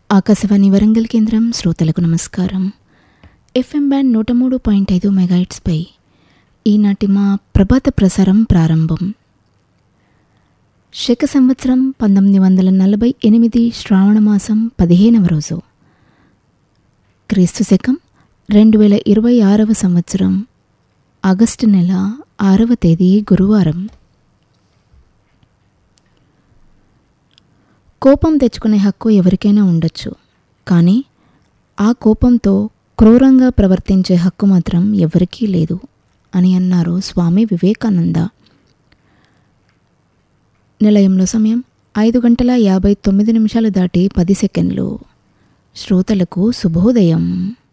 ఆకాశవాణి వరంగల్ కేంద్రం శ్రోతలకు నమస్కారం ఎఫ్ఎం బ్యాండ్ నూట మూడు పాయింట్ ఐదు మెగాయిట్స్పై ఈనాటి మా ప్రభాత ప్రసారం ప్రారంభం శక సంవత్సరం పంతొమ్మిది వందల నలభై ఎనిమిది శ్రావణ మాసం పదిహేనవ రోజు క్రీస్తు శకం రెండు వేల ఇరవై ఆరవ సంవత్సరం ఆగస్టు నెల ఆరవ తేదీ గురువారం కోపం తెచ్చుకునే హక్కు ఎవరికైనా ఉండొచ్చు కానీ ఆ కోపంతో క్రూరంగా ప్రవర్తించే హక్కు మాత్రం ఎవరికీ లేదు అని అన్నారు స్వామి వివేకానంద నిలయంలో సమయం ఐదు గంటల యాభై తొమ్మిది నిమిషాలు దాటి పది సెకండ్లు శ్రోతలకు శుభోదయం